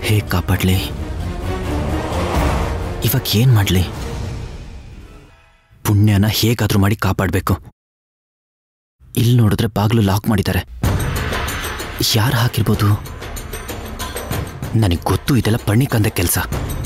ಹೇಗೆ ಕಾಪಾಡಲಿ ಇವಾಗ ಏನು ಮಾಡಲಿ ಪುಣ್ಯನ ಹೇಗಾದ್ರೂ ಮಾಡಿ ಕಾಪಾಡಬೇಕು ಇಲ್ಲಿ ನೋಡಿದ್ರೆ ಬಾಗಿಲು ಲಾಕ್ ಮಾಡಿದ್ದಾರೆ ಯಾರು ಹಾಕಿರ್ಬೋದು ನನಗೆ ಗೊತ್ತು ಇದೆಲ್ಲ ಪಣ್ಣಿಕಂದ ಕೆಲಸ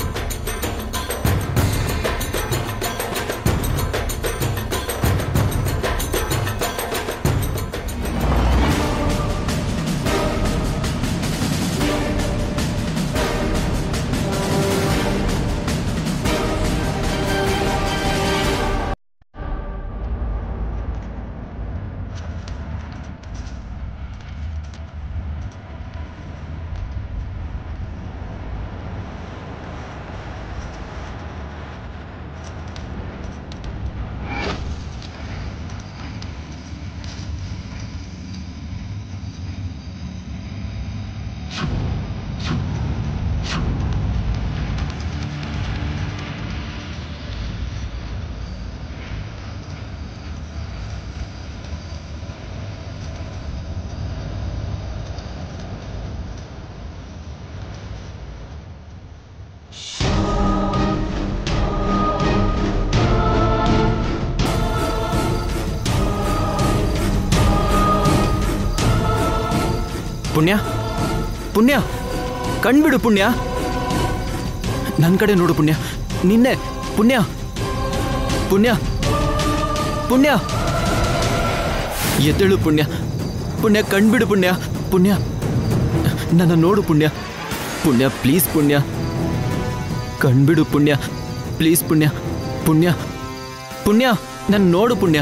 ಪುಣ್ಯ ಪುಣ್ಯ ಕಣ್ಬಿಡು ಪುಣ್ಯ ನನ್ನ ಕಡೆ ನೋಡು ಪುಣ್ಯ ನಿನ್ನೆ ಪುಣ್ಯ ಪುಣ್ಯ ಪುಣ್ಯ ಎದ್ದೇಳು ಪುಣ್ಯ ಪುಣ್ಯ ಕಣ್ಬಿಡು ಪುಣ್ಯ ಪುಣ್ಯ ನನ್ನ ನೋಡು ಪುಣ್ಯ ಪುಣ್ಯ ಪ್ಲೀಸ್ ಪುಣ್ಯ ಕಣ್ಬಿಡು ಪುಣ್ಯ ಪ್ಲೀಸ್ ಪುಣ್ಯ ಪುಣ್ಯ ಪುಣ್ಯ ನನ್ನ ನೋಡು ಪುಣ್ಯ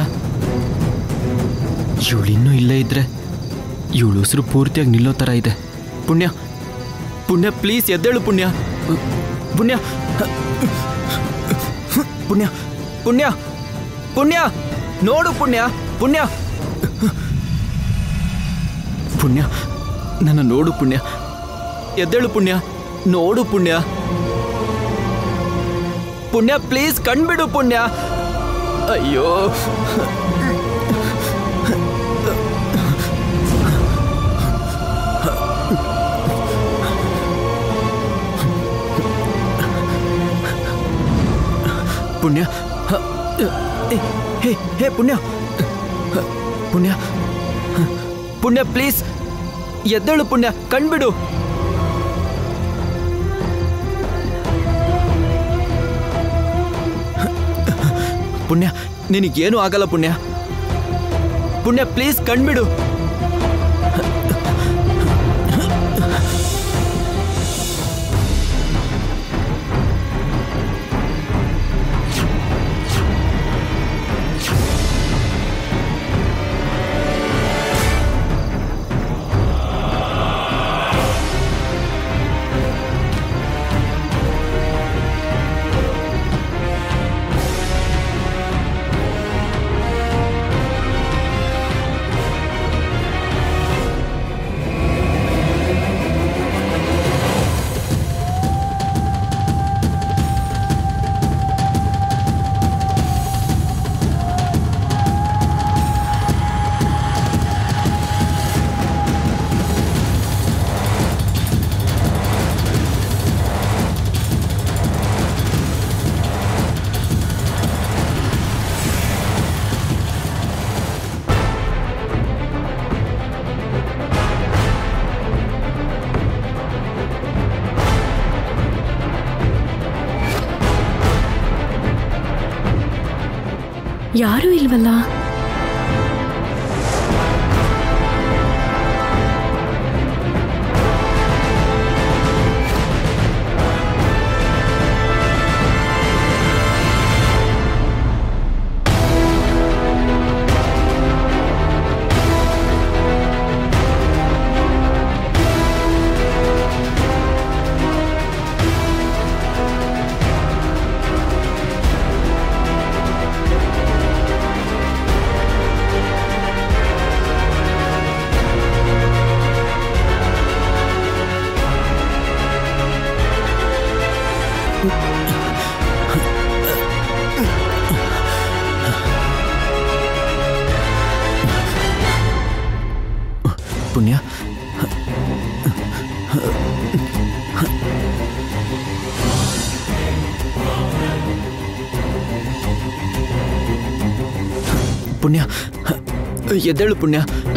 ಇವಳು ಇನ್ನೂ ಇಲ್ಲೇ ಇದ್ರೆ ಇವಳು ಉಸಿರು ಪೂರ್ತಿಯಾಗಿ ನಿಲ್ಲೋ ಥರ ಇದೆ ಪುಣ್ಯ ಪುಣ್ಯ ಪ್ಲೀಸ್ ಎದ್ದೇಳು ಪುಣ್ಯ ಪುಣ್ಯ ಪುಣ್ಯ ಪುಣ್ಯ ಪುಣ್ಯ ನೋಡು ಪುಣ್ಯ ಪುಣ್ಯ ಪುಣ್ಯ ನನ್ನ ನೋಡು ಪುಣ್ಯ ಎದ್ದೇಳು ಪುಣ್ಯ ನೋಡು ಪುಣ್ಯ ಪುಣ್ಯ ಪ್ಲೀಸ್ ಕಣ್ಬಿಡು ಪುಣ್ಯ ಅಯ್ಯೋ ಪುಣ್ಯ ಹ, ಏ, ಹೇ ಹೇ ಪುಣ್ಯ ಹ, ಪುಣ್ಯ ಹ, ಪುಣ್ಯ ಪ್ಲೀಸ್ ಎದ್ದೇಳು ಪುಣ್ಯ ಕಣ್ಬಿಡು ಪುಣ್ಯ ನಿನಗೇನು ಆಗಲ್ಲ ಪುಣ್ಯ ಪುಣ್ಯ ಪ್ಲೀಸ್ ಕಣ್ಬಿಡು ಯಾರೂ ಇಲ್ವಲ್ಲ ಪುಣ್ಯ ಪುಣ್ಯ ಎದ್ದೇಳು ಪುಣ್ಯ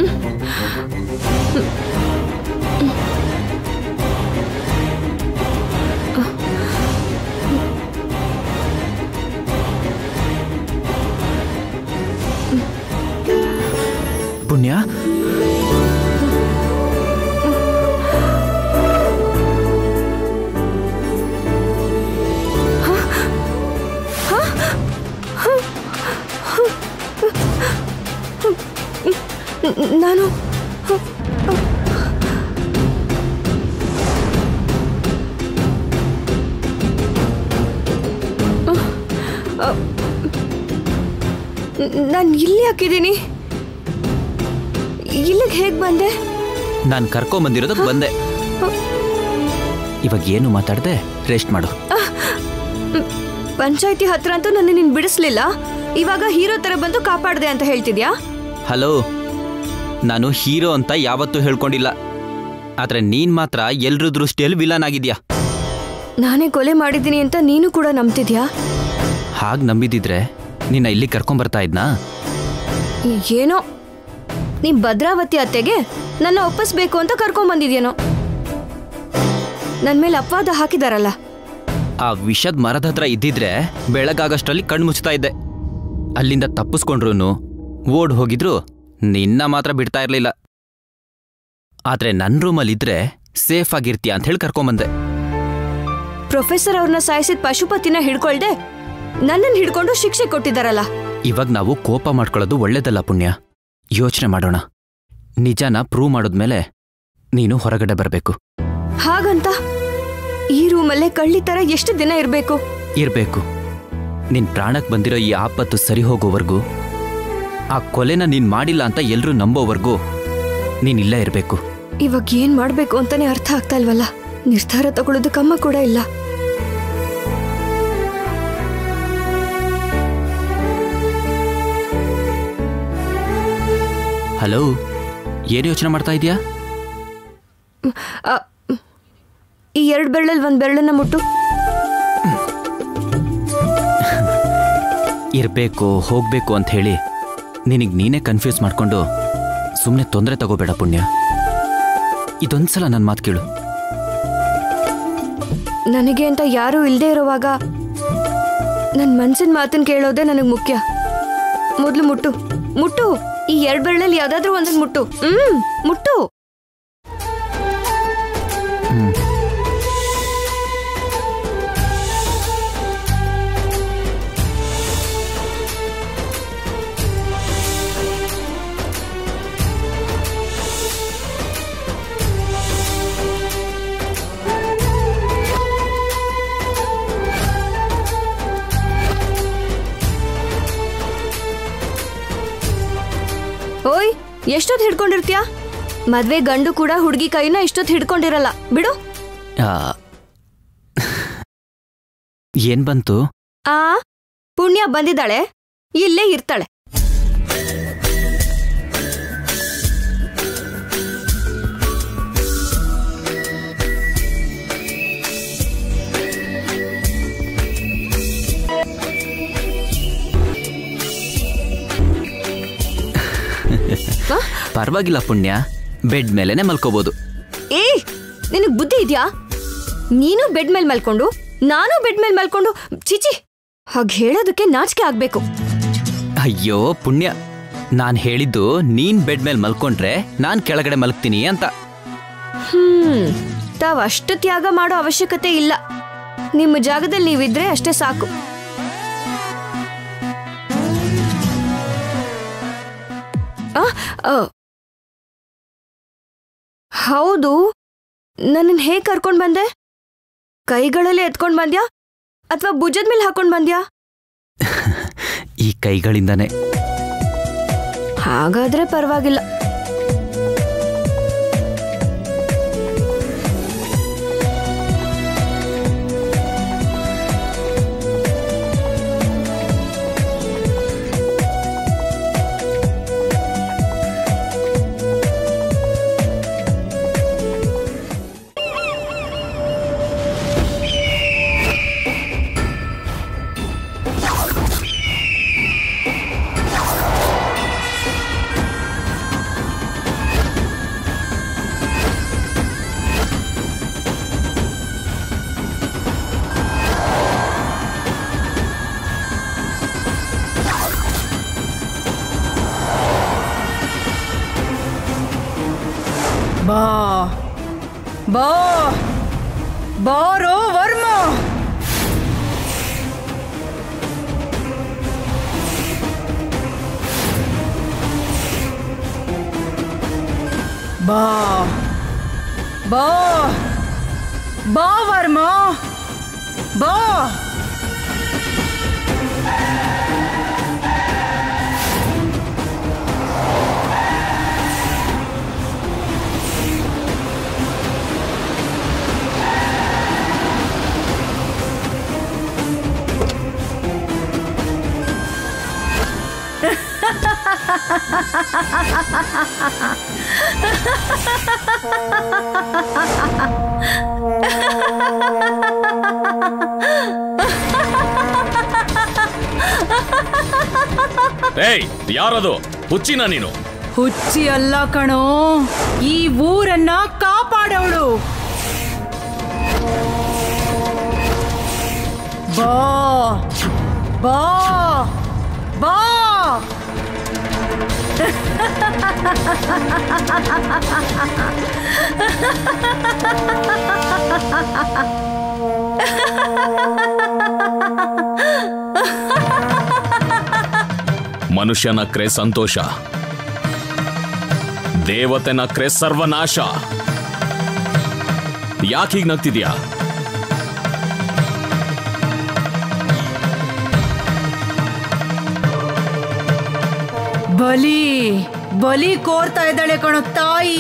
ಪುಣ್ಯ ನಾನು ನಾನು ಇಲ್ಲಿ ಹಾಕಿದ್ದೀನಿ ಇಲ್ಲಿಗೆ ಹೇಗೆ ಬಂದೆ ನಾನು ಕರ್ಕೊಂಬಂದಿರೋದಕ್ಕೆ ಬಂದೆ ಇವಾಗ ಏನು ಮಾತಾಡದೆ ರೆಸ್ಟ್ ಮಾಡು ಪಂಚಾಯತಿ ಹತ್ರ ಅಂತೂ ನನ್ನ ನೀನು ಬಿಡಿಸ್ಲಿಲ್ಲ ಇವಾಗ ಹೀರೋ ತರ ಬಂದು ಕಾಪಾಡ್ದೆ ಅಂತ ಹೇಳ್ತಿದ್ಯಾ ಹಲೋ ನಾನು ಹೀರೋ ಅಂತ ಯಾವತ್ತೂ ಹೇಳ್ಕೊಂಡಿಲ್ಲ ಆದ್ರೆ ನೀನ್ ಮಾತ್ರ ಎಲ್ರ ದೃಷ್ಟಿಯಲ್ಲಿ ವಿಲನ್ ಆಗಿದ್ಯಾ ನಾನೇ ಕೊಲೆ ಮಾಡಿದ್ದೀನಿ ಅಂತ ನೀನು ಕೂಡ ನಂಬ್ತಿದ್ಯಾ ಹಾಗೆ ನಂಬಿದಿದ್ರೆ ನಿನ್ನ ಇಲ್ಲಿ ಕರ್ಕೊಂಬರ್ತಾ ಇದ್ನಾ ಏನೋ ನೀ ಭದ್ರಾವತಿ ಅತ್ತೆಗೆ ನನ್ನ ಒಪ್ಪಿಸ್ಬೇಕು ಅಂತ ಕರ್ಕೊಂಬಂದಿದ್ಯೇನೋ ನನ್ನ ಮೇಲೆ ಅಪವಾದ ಹಾಕಿದಾರಲ್ಲ ಆ ವಿಷದ ಮರದ ಹತ್ರ ಇದ್ದಿದ್ರೆ ಬೆಳಗಾಗಷ್ಟರಲ್ಲಿ ಕಣ್ಣು ಮುಚ್ತಾ ಇದ್ದೆ ಅಲ್ಲಿಂದ ತಪ್ಪಿಸ್ಕೊಂಡ್ರು ಓಡ್ ಹೋಗಿದ್ರು ನಿನ್ನ ಮಾತ್ರ ಬಿಡ್ತಾ ಇರ್ಲಿಲ್ಲ ಆದ್ರೆ ನನ್ ರೂಮಲ್ಲಿ ಇದ್ರೆ ಸೇಫ್ ಆಗಿರ್ತೀಯ ಅಂತ ಹೇಳಿ ಕರ್ಕೊಂಬಂದೆ ಪ್ರೊಫೆಸರ್ ಅವ್ರನ್ನ ಸಾಯಿಸಿದ ಪಶುಪತಿನ ಹಿಡ್ಕೊಳ್ದೆ ನನ್ನನ್ನು ಹಿಡ್ಕೊಂಡು ಶಿಕ್ಷೆ ಕೊಟ್ಟಿದ್ದಾರಲ್ಲ ಇವಾಗ ನಾವು ಕೋಪ ಮಾಡ್ಕೊಳ್ಳೋದು ಒಳ್ಳೇದಲ್ಲ ಪುಣ್ಯ ಯೋಚನೆ ಮಾಡೋಣ ನಿಜಾನ ಪ್ರೂವ್ ಮಾಡಿದ್ಮೇಲೆ ನೀನು ಹೊರಗಡೆ ಬರಬೇಕು ಹಾಗಂತ ಈ ರೂಮಲ್ಲೇ ಕಳ್ಳಿ ತರ ಎಷ್ಟು ದಿನ ಇರ್ಬೇಕು ಇರ್ಬೇಕು ನಿನ್ ಪ್ರಾಣಕ್ ಬಂದಿರೋ ಈ ಆಪತ್ತು ಸರಿ ಹೋಗೋವರೆಗೂ ಆ ಕೊಲೆನ ನೀನ್ ಮಾಡಿಲ್ಲ ಅಂತ ಎಲ್ರೂ ನಂಬೋವರೆಗೂ ನೀನ್ ಇಲ್ಲೇ ಇರ್ಬೇಕು ಇವಾಗ ಏನ್ ಮಾಡ್ಬೇಕು ಅಂತಾನೆ ಅರ್ಥ ಆಗ್ತಾ ಇಲ್ವಲ್ಲ ನಿರ್ಧಾರ ತಗೊಳ್ಳೋದಕ್ಕಮ್ಮ ಕೂಡ ಇಲ್ಲ ಹಲೋ ಏನು ಯೋಚನೆ ಮಾಡ್ತಾ ಇದೀಯಾ ಆ, ಈ ಎರಡ್ ಬೆರಳಲ್ಲಿ ಒಂದ್ ಬೆರಳನ್ನ ಮುಟ್ಟು ಇರ್ಬೇಕು ಹೋಗ್ಬೇಕು ಅಂತ ಹೇಳಿ ನಿನಗ್ ನೀನೇ ಕನ್ಫ್ಯೂಸ್ ಮಾಡ್ಕೊಂಡು ಸುಮ್ಮನೆ ತೊಂದರೆ ತಗೋಬೇಡ ಪುಣ್ಯ ಇದೊಂದ್ಸಲ ನನ್ನ ಮಾತು ಕೇಳು ನನಗೆ ಅಂತ ಯಾರೂ ಇಲ್ಲದೆ ಇರುವಾಗ ನನ್ನ ಮನ್ಸಿನ ಮಾತನ್ನ ಕೇಳೋದೇ ನನಗೆ ಮುಖ್ಯ ಮೊದಲು ಮುಟ್ಟು ಮುಟ್ಟು ಈ ಎರಡ್ ಬೆರಳಲ್ಲಿ ಯಾವ್ದಾದ್ರೂ ಒಂದನ್ನು ಮುಟ್ಟು ಹ್ಮ್ ಮುಟ್ಟು ಓಯ್ ಎಷ್ಟೊತ್ತು ಹಿಡ್ಕೊಂಡಿರ್ತೀಯ ಮದ್ವೆ ಗಂಡು ಕೂಡ ಹುಡುಗಿ ಕೈನ ಇಷ್ಟೊತ್ತು ಹಿಡ್ಕೊಂಡಿರಲ್ಲ ಬಿಡು ಆ, ಏನ್ ಬಂತು ಆ ಪುಣ್ಯ ಬಂದಿದ್ದಾಳೆ ಇಲ್ಲೇ ಇರ್ತಾಳೆ ಆ? ಪರವಾಗಿಲ್ಲ ಪುಣ್ಯ ಬೆಡ್ ಮೇಲೆನೆ ಮಲ್ಕೋಬಹುದು ಏ ನಿನಗ್ ಬುದ್ಧಿ ಇದ್ಯಾ ನೀನು ಬೆಡ್ ಮೇಲೆ ಮಲ್ಕೊಂಡು ನಾನು ಬೆಡ್ ಮೇಲೆ ಮಲ್ಕೊಂಡು ಚಿಚಿ ಹಾಗೆ ಹೇಳೋದಕ್ಕೆ ನಾಚಿಕೆ ಆಗ್ಬೇಕು ಅಯ್ಯೋ ಪುಣ್ಯ ನಾನ್ ಹೇಳಿದ್ದು ನೀನ್ ಬೆಡ್ ಮೇಲೆ ಮಲ್ಕೊಂಡ್ರೆ ನಾನ್ ಕೆಳಗಡೆ ಮಲ್ಗ್ತೀನಿ ಅಂತ ಹ್ಮ್ ತಾವ್ ಅಷ್ಟು ತ್ಯಾಗ ಮಾಡೋ ಅವಶ್ಯಕತೆ ಇಲ್ಲ ನಿಮ್ಮ ಜಾಗದಲ್ಲಿ ನೀವಿದ್ರೆ ಅಷ್ಟೇ ಸಾಕು ಆ, ಆ. ಹೌದು ನನ್ನನ್ನು ಹೇಗೆ ಕರ್ಕೊಂಡ್ ಬಂದೆ ಕೈಗಳಲ್ಲಿ ಎತ್ಕೊಂಡ್ ಬಂದ್ಯಾ ಅಥವಾ ಭುಜದ ಮೇಲೆ ಹಾಕೊಂಡ್ ಬಂದ್ಯಾ ಈ ಕೈಗಳಿಂದಾನೆ ಹಾಗಾದ್ರೆ ಪರವಾಗಿಲ್ಲ ಬಾ ಬಾರೋ ವರ್ಮ ಬಾ ಬಾ ಬಾ ವರ್ಮ ಬಾ ಏಯ್ ಯಾರದು ಹುಚ್ಚಿನ ನೀನು ಹುಚ್ಚಿ ಅಲ್ಲ ಕಣೋ ಈ ಊರನ್ನ ಕಾಪಾಡವಳು ಬಾ ಬಾ ಬಾ ಮನುಷ್ಯನಕ್ರೆ ಸಂತೋಷ ದೇವತೆನಕ್ರೆ ಸರ್ವನಾಶ ಯಾಕೆ ಹೀಗ್ ನಗ್ತಿದ್ಯಾ ಬಲಿ ಬಲಿ ಕೋರ್ತಾ ಇದ್ದಾಳೆ ಕಣೋ ತಾಯಿ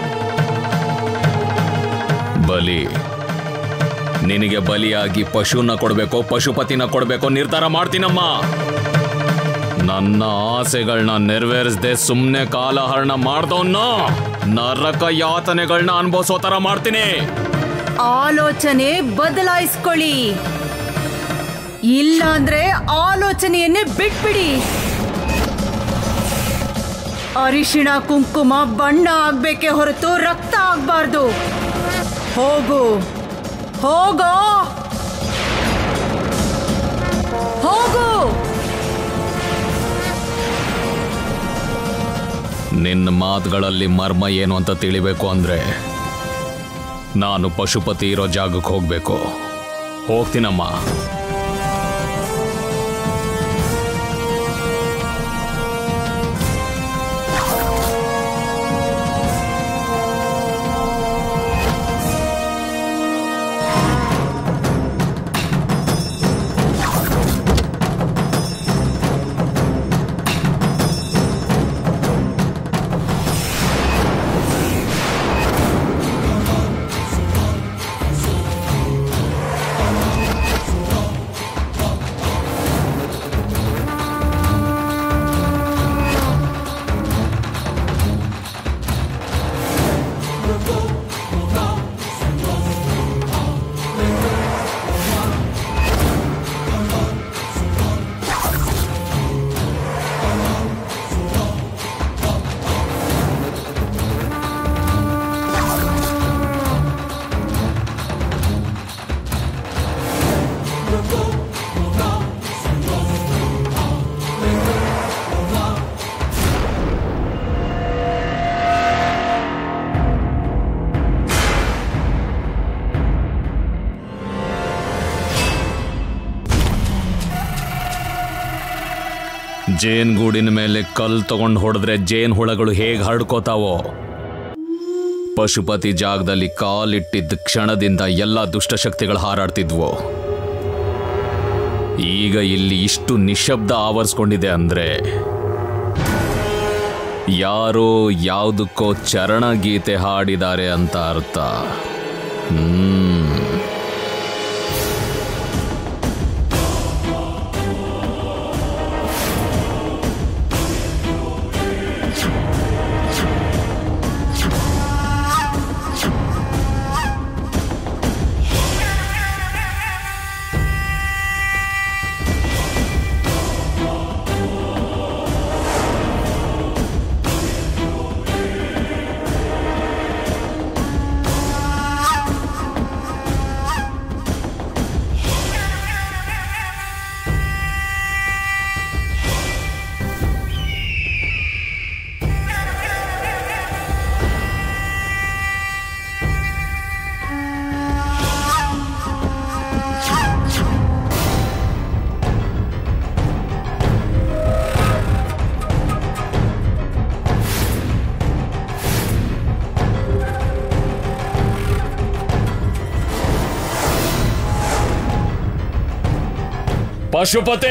ಬಲಿ ನಿನಗೆ ಬಲಿಯಾಗಿ ಪಶುನ ಕೊಡ್ಬೇಕೋ ಪಶುಪತಿನ ಕೊಡ್ಬೇಕೋ ನಿರ್ಧಾರ ಮಾಡ್ತೀನಮ್ಮ ನನ್ನ ಆಸೆಗಳನ್ನ ನೆರವೇರಿಸದೆ ಸುಮ್ಮನೆ ಕಾಲಹರಣ ಮಾಡ್ದವನ್ನ ನರಕ ಯಾತನೆಗಳನ್ನ ಅನುಭವಿಸೋ ತರ ಮಾಡ್ತೀನಿ ಆಲೋಚನೆ ಬದಲಾಯಿಸ್ಕೊಳ್ಳಿ ಇಲ್ಲಾಂದ್ರೆ ಆಲೋಚನೆಯನ್ನೇ ಬಿಟ್ಬಿಡಿ ಅರಿಶಿಣ ಕುಂಕುಮ ಬಣ್ಣ ಆಗ್ಬೇಕೆ ಹೊರತು ರಕ್ತ ಆಗ್ಬಾರ್ದು ಹೋಗು ಹೋಗೋ ಹೋಗು ನಿನ್ನ ಮಾತುಗಳಲ್ಲಿ ಮರ್ಮ ಏನು ಅಂತ ತಿಳಿಬೇಕು ಅಂದ್ರೆ ನಾನು ಪಶುಪತಿ ಇರೋ ಜಾಗಕ್ಕೆ ಹೋಗ್ಬೇಕು ಹೋಗ್ತೀನಮ್ಮ ಜೇನ್ ಗೂಡಿನ ಮೇಲೆ ಕಲ್ ತಗೊಂಡು ಹೊಡೆದ್ರೆ ಜೇನ್ ಹುಳಗಳು ಹೇಗೆ ಹರಡ್ಕೋತಾವೋ ಪಶುಪತಿ ಜಾಗದಲ್ಲಿ ಕಾಲಿಟ್ಟಿದ್ದ ಕ್ಷಣದಿಂದ ಎಲ್ಲ ದುಷ್ಟಶಕ್ತಿಗಳು ಹಾರಾಡ್ತಿದ್ವು ಈಗ ಇಲ್ಲಿ ಇಷ್ಟು ನಿಶಬ್ದ ಆವರಿಸ್ಕೊಂಡಿದೆ ಅಂದ್ರೆ ಯಾರೋ ಯಾವುದಕ್ಕೋ ಚರಣ ಗೀತೆ ಹಾಡಿದ್ದಾರೆ ಅಂತ ಅರ್ಥ ಹ್ಮ್ ಪಶುಪತಿ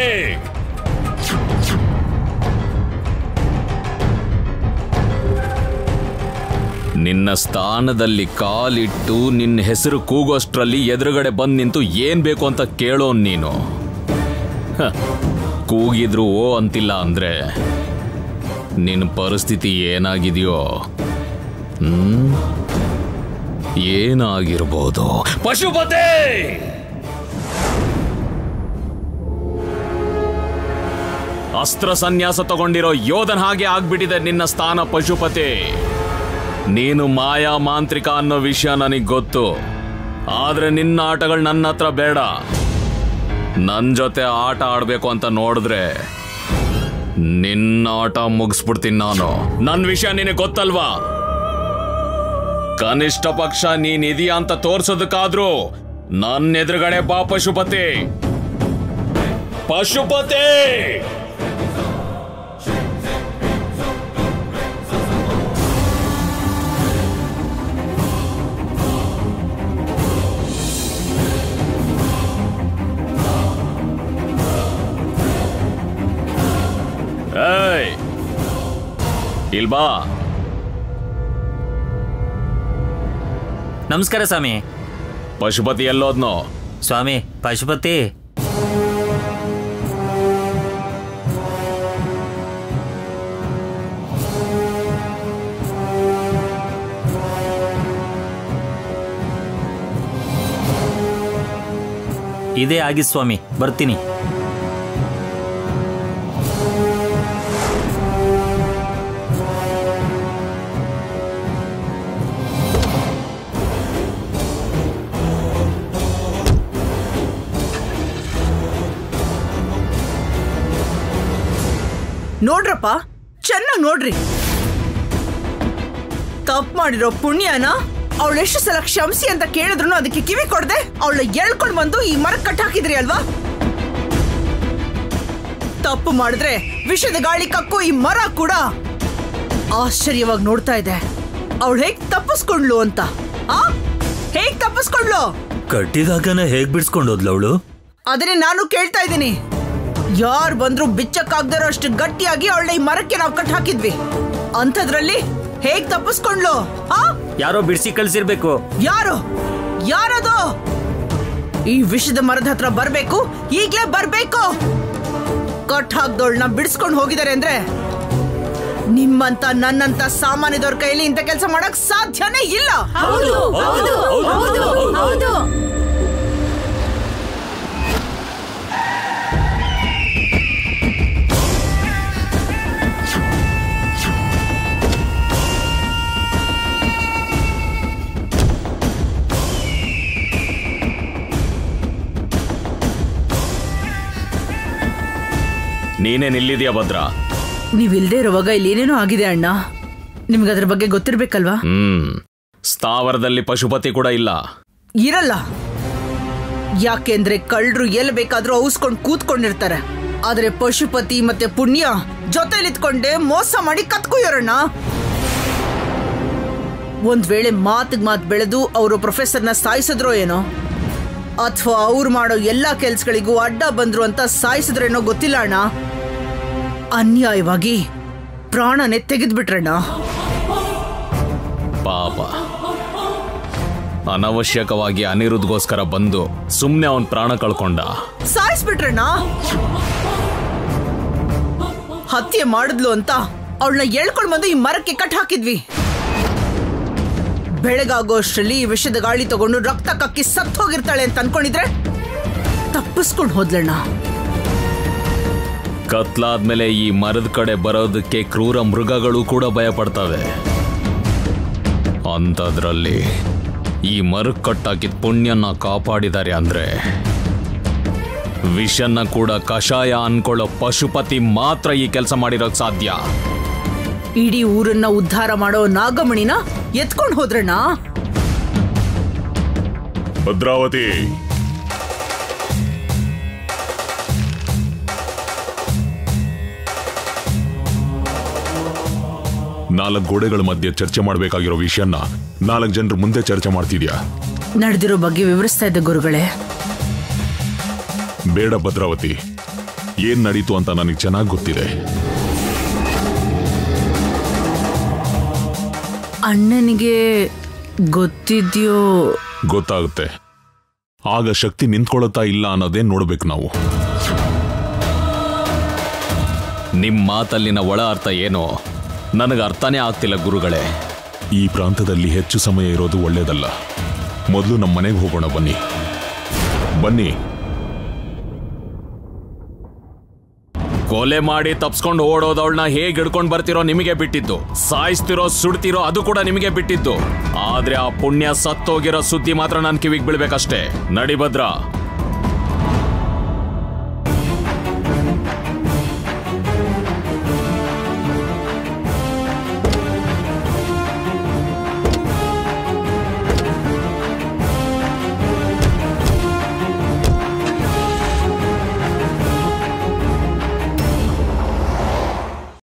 ನಿನ್ನ ಸ್ಥಾನದಲ್ಲಿ ಕಾಲಿಟ್ಟು ನಿನ್ನ ಹೆಸರು ಕೂಗೋಷ್ಟ್ರಲ್ಲಿ ಎದುರುಗಡೆ ಬಂದು ನಿಂತು ಏನ್ ಬೇಕು ಅಂತ ಕೇಳೋನ್ ನೀನು ಹ, ಕೂಗಿದ್ರು ಓ ಅಂತಿಲ್ಲ ಅಂದ್ರೆ ನಿನ್ನ ಪರಿಸ್ಥಿತಿ ಏನಾಗಿದೆಯೋ ಹ್ಮ್ ಏನಾಗಿರ್ಬೋದು ಪಶುಪತಿ ಅಸ್ತ್ರ ಸನ್ಯಾಸ ತಗೊಂಡಿರೋ ಯೋಧನ ಹಾಗೆ ಆಗ್ಬಿಟ್ಟಿದೆ ನಿನ್ನ ಸ್ಥಾನ ಪಶುಪತಿ ನೀನು ಮಾಯಾ ಮಾಂತ್ರಿಕ ಅನ್ನೋ ವಿಷಯ ನನಗೆ ಗೊತ್ತು ಆದ್ರೆ ನಿನ್ನ ಆಟಗಳು ನನ್ನ ಹತ್ರ ಬೇಡ ನನ್ನ ಜೊತೆ ಆಟ ಆಡ್ಬೇಕು ಅಂತ ನೋಡಿದ್ರೆ ನಿನ್ನ ಆಟ ಮುಗಿಸ್ಬಿಡ್ತೀನಿ ನಾನು ನನ್ನ ವಿಷಯ ನಿನಗೆ ಗೊತ್ತಲ್ವಾ ಕನಿಷ್ಠ ಪಕ್ಷ ನೀನ್ ಇದೀಯ ಅಂತ ತೋರ್ಸೋದಕ್ಕಾದ್ರೂ ನನ್ನ ಎದುರುಗಡೆ ಬಾ ಪಶುಪತಿ ಪಶುಪತಿ ಏಯ್ ಇಲ್ಬಾ ನಮಸ್ಕಾರ ಸ್ವಾಮಿ ಪಶುಪತಿ ಎಲ್ಲೋದ್ನೋ ಸ್ವಾಮಿ ಪಶುಪತಿ ಇದೇ ಆಗಿ ಸ್ವಾಮಿ ಬರ್ತೀನಿ ನೋಡ್ರಪ್ಪ ಚೆನ್ನಾಗಿ ನೋಡ್ರಿ ತಪ್ಪು ಮಾಡಿರೋ ಪುಣ್ಯನ ಅವಳು ಎಷ್ಟು ಸಲ ಕ್ಷಮಿಸಿ ಅಂತ ಕೇಳಿದ್ರು ಅದಕ್ಕೆ ಕಿವಿ ಕೊಡದೆ ಅವಳ ಎಳ್ಕೊಂಡ್ ಬಂದು ಈ ಮರ ಕಟ್ ಹಾಕಿದ್ರಿ ಅಲ್ವಾ ತಪ್ಪು ಮಾಡಿದ್ರೆ ವಿಷದ ಗಾಳಿ ಕಕ್ಕೋ ಈ ಮರ ಕೂಡ ಆಶ್ಚರ್ಯವಾಗಿ ನೋಡ್ತಾ ಇದೆ ಅವಳು ಹೇಗ್ ತಪ್ಪಿಸ್ಕೊಂಡ್ಲು ಅಂತ ಆ ಹೇಗ್ ತಪ್ಪಿಸ್ಕೊಂಡ್ಲು ಕಟ್ಟಿದಾಗನ ಹೇಗ್ ಬಿಡ್ಸ್ಕೊಂಡೋದ್ಲ ಅವಳು ಅದನ್ನೇ ನಾನು ಕೇಳ್ತಾ ಇದ್ದೀನಿ ಯಾರು ಬಂದ್ರು ಬಿಚ್ಚಕ್ಕಾಗ್ದಿರೋ ಅಷ್ಟು ಗಟ್ಟಿಯಾಗಿ ಅವಳ ಈ ಮರಕ್ಕೆ ನಾವು ಕಟ್ ಹಾಕಿದ್ವಿ ಅಂಥದ್ರಲ್ಲಿ ಹೇಗ್ ತಪ್ಪಿಸ್ಕೊಂಡ್ಲು ಆ ಯಾರೋ ಬಿಡಿಸಿ ಕಳ್ಸಿರ್ಬೇಕು ಯಾರು ಯಾರದು ಈ ವಿಷದ ಮರದ ಹತ್ರ ಬರ್ಬೇಕು ಈಗ್ಲೇ ಬರ್ಬೇಕು ಕಟ್ ಹಾಕ್ದೋಳ್ನ ಬಿಡಿಸ್ಕೊಂಡು ಹೋಗಿದ್ದಾರೆ ಅಂದ್ರೆ ನಿಮ್ಮಂತ ನನ್ನಂತ ಸಾಮಾನ್ಯದವ್ರ ಕೈಲಿ ಇಂಥ ಕೆಲಸ ಮಾಡಕ್ ಸಾಧ್ಯನೇ ಇಲ್ಲ ನೀನೇ ನಿಲ್ಲಿದ್ಯಾ ಭದ್ರ ನೀವ್ ಇಲ್ದೇ ಇರುವಾಗ ಇಲ್ಲಿ ಏನೇನೋ ಆಗಿದೆ ಅಣ್ಣ ನಿಮ್ಗೆ ಅದ್ರ ಬಗ್ಗೆ ಗೊತ್ತಿರ್ಬೇಕಲ್ವಾ ಹ್ಮ್ ಸ್ಥಾವರದಲ್ಲಿ ಪಶುಪತಿ ಕೂಡ ಇಲ್ಲ ಇರಲ್ಲ ಯಾಕೆಂದ್ರೆ ಕಳ್ಳರು ಎಲ್ಲಿ ಬೇಕಾದ್ರೂ ಔಸ್ಕೊಂಡ್ ಕೂತ್ಕೊಂಡಿರ್ತಾರೆ ಆದ್ರೆ ಪಶುಪತಿ ಮತ್ತೆ ಪುಣ್ಯ ಜೊತೆಲಿತ್ಕೊಂಡೆ ಮೋಸ ಮಾಡಿ ಕತ್ಕೊಯ್ಯೋರಣ್ಣ ಒಂದ್ ವೇಳೆ ಮಾತಿಗ್ ಮಾತ್ ಬೆಳೆದು ಅವರು ಪ್ರೊಫೆಸರ್ನ ಸಾಯಿಸಿದ್ರೋ ಏನೋ ಅಥವಾ ಅವ್ರು ಮಾಡೋ ಎಲ್ಲಾ ಕೆಲ್ಸಗಳಿಗೂ ಅಡ್ಡ ಬಂದ್ರು ಅಂತ ಸಾಯಿಸಿದ್ರೇನೋ ಗೊತ್ತಿಲ್ಲ ಅಣ್ಣ ಅನ್ಯಾಯವಾಗಿ ಪ್ರಾಣನೇ ತೆಗೆದ್ಬಿಟ್ರಣ್ಣ ಪಾಪ ಅನವಶ್ಯಕವಾಗಿ ಅನಿರುದ್ಧಗೋಸ್ಕರ ಬಂದು ಸುಮ್ಮನೆ ಅವನ್ ಪ್ರಾಣ ಕಳ್ಕೊಂಡ ಸಾಯಿಸ್ಬಿಟ್ರಣ್ಣ ಹತ್ಯೆ ಮಾಡಿದ್ಲು ಅಂತ ಅವಳನ್ನ ಎಳ್ಕೊಂಡ್ ಬಂದು ಈ ಮರಕ್ಕೆ ಕಟ್ ಹಾಕಿದ್ವಿ ಬೆಳಗಾಗೋ ಅಷ್ಟರಲ್ಲಿ ಈ ವಿಷದ ಗಾಳಿ ತಗೊಂಡು ರಕ್ತ ಕಕ್ಕಿ ಸತ್ ಹೋಗಿರ್ತಾಳೆ ಅಂತ ಅನ್ಕೊಂಡಿದ್ರೆ ತಪ್ಪಿಸ್ಕೊಂಡು ಹೋದ್ಲಣ್ಣ ಕತ್ಲಾದ್ಮೇಲೆ ಈ ಮರದ ಕಡೆ ಬರೋದಕ್ಕೆ ಕ್ರೂರ ಮೃಗಗಳು ಕೂಡ ಭಯ ಪಡ್ತವೆ ಅಂಥದ್ರಲ್ಲಿ ಈ ಮರಕ್ಕೆ ಕಟ್ಟಾಕಿದ ಪುಣ್ಯನ ಕಾಪಾಡಿದ್ದಾರೆ ಅಂದ್ರೆ ವಿಷನ್ನ ಕೂಡ ಕಷಾಯ ಅನ್ಕೊಳ್ಳೋ ಪಶುಪತಿ ಮಾತ್ರ ಈ ಕೆಲಸ ಮಾಡಿರೋಕ್ ಸಾಧ್ಯ ಇಡೀ ಊರನ್ನ ಉದ್ಧಾರ ಮಾಡೋ ನಾಗಮಣಿನ ಎತ್ಕೊಂಡು ಹೋದ್ರಣ್ಣ ಭದ್ರಾವತಿ ನಾಲ್ಕು ಗೋಡೆಗಳ ಮಧ್ಯೆ ಚರ್ಚೆ ಮಾಡಬೇಕಾಗಿರೋ ವಿಷಯನ ನಾಲ್ಕು ಜನರ ಮುಂದೆ ಚರ್ಚೆ ಮಾಡ್ತಿದ್ಯಾ ನಡೆದಿರೋ ಬಗ್ಗೆ ವಿವರಿಸ್ತಾ ಇದ್ದೆ ಗುರುಗಳೇ ಬೇಡ ಭದ್ರಾವತಿ ಏನ್ ನಡೀತು ಅಂತ ನನಗೆ ಚೆನ್ನಾಗಿ ಗೊತ್ತಿದೆ ಅಣ್ಣನಿಗೆ ಗೊತ್ತಿದ್ಯೋ ಗೊತ್ತಾಗುತ್ತೆ ಆಗ ಶಕ್ತಿ ನಿಂತ್ಕೊಳತ್ತಾ ಇಲ್ಲ ಅನ್ನೋದೇ ನೋಡ್ಬೇಕು ನಾವು ನಿಮ್ ಮಾತಲ್ಲಿನ ಒಳ ಅರ್ಥ ಏನು ನನಗೆ ಅರ್ಥನೇ ಆಗ್ತಿಲ್ಲ ಗುರುಗಳೇ ಈ ಪ್ರಾಂತದಲ್ಲಿ ಹೆಚ್ಚು ಸಮಯ ಇರೋದು ಒಳ್ಳೇದಲ್ಲ ಮೊದಲು ನಮ್ಮ ಮನೆಗೆ ಹೋಗೋಣ ಬನ್ನಿ ಬನ್ನಿ ಕೊಲೆ ಮಾಡಿ ತಪ್ಸ್ಕೊಂಡು ಓಡೋದವಳನ್ನ ಹೇಗ್ ಹಿಡ್ಕೊಂಡ್ ಬರ್ತಿರೋ ನಿಮಗೆ ಬಿಟ್ಟಿದ್ದು ಸಾಯಿಸ್ತಿರೋ ಸುಡ್ತಿರೋ ಅದು ಕೂಡ ನಿಮಗೆ ಬಿಟ್ಟಿದ್ದು ಆದ್ರೆ ಆ ಪುಣ್ಯ ಸತ್ತೋಗಿರೋ ಸುದ್ದಿ ಮಾತ್ರ ನನ್ ಕಿವಿಗ್ ಬೀಳ್ಬೇಕಷ್ಟೇ ನಡಿ ಭದ್ರ